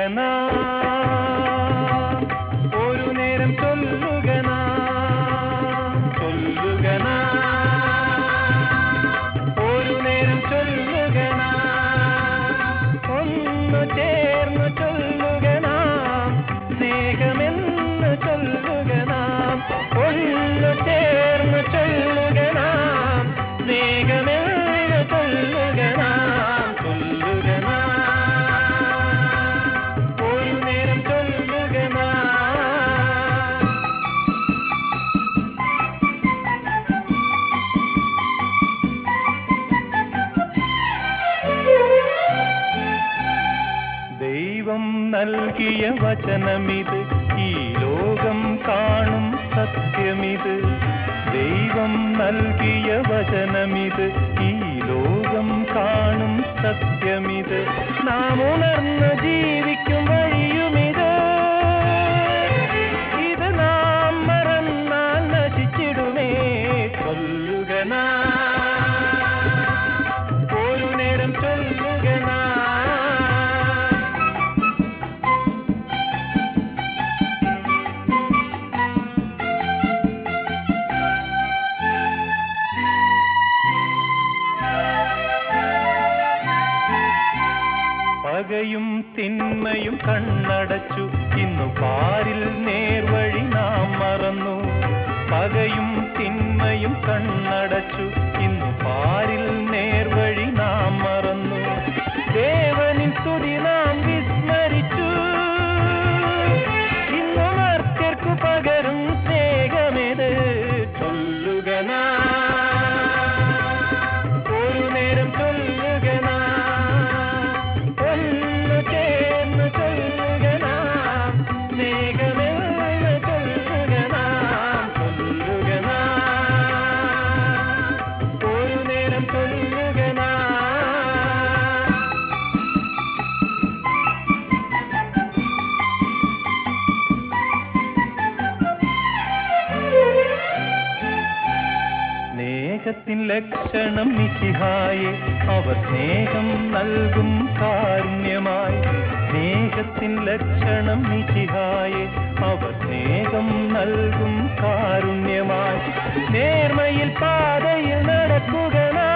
നാ ഒരു നേരം ചൊല്ലുക നാ ചൊല്ലുക നാ ഒരു നേരം ചൊല്ലുക നാ ഒന്നു ചേർന്ന് ചൊല്ലുക നാം സ്നേഹമെന്ന് ചൊല്ലുക നാം ഒന്നു ചേർന്ന് ചൊല്ലുക നാം സ്നേഹമെന്ന് ചൊല്ലുക നാം ചൊല്ലുക നാം ഒരു നേരം ചൊല്ലുക നാം ദൈവം നൽകിയ വചനമിത് ഈ ലോകം കാണും സത്യമിത് ദൈവം നൽകിയ വചനമിത് ഈ ലോകം കാണും സത്യമിത് നാം ഉണർന്ന് ജീവിക്കും വഴിയുമിത് ഇത് നാം മറന്നാൽ നശിച്ചിടുമേ ചൊല്ലുക നാം ഒരു നേരം ചൊല്ലുക നാം പകയും തിന്മയും കണ്ണടച്ചു ഇന്നു പാരിൽ നേർവഴി നാം മറന്നു പകയും തിന്മയും കണ്ണടച്ചു ഇന്നു പാരിൽ നേർവഴി നാം മറന്നു ദേവനിൻ സ്തുതി നാം വിസ്മരിച്ചു ഇന്നു മർത്യർക്കു പകരും സ്നേഹമേത് ചൊല്ലുക നാം ഒരു നേരം ചൊല്ലുക നാം ഒന്നു ചേർന്ന് ചൊല്ലുക നാം സ്നേഹമെന്ന് ചൊല്ലുക നാം ചൊല്ലുക നാം ഒരു നേരം ചൊല്ലുക നാം സ്നേഹത്തിൻ ലക്ഷണം നിശിഹായെ അവർ സ്നേഹം നൽകും കാരുണ്യമായി സ്നേഹത്തിൻ ലക്ഷണം നിശിഹായെ അവർ സ്നേഹം നൽകും കാരുണ്യമായി നേർമയിൽ പാതയിൽ നടക്കുക നാം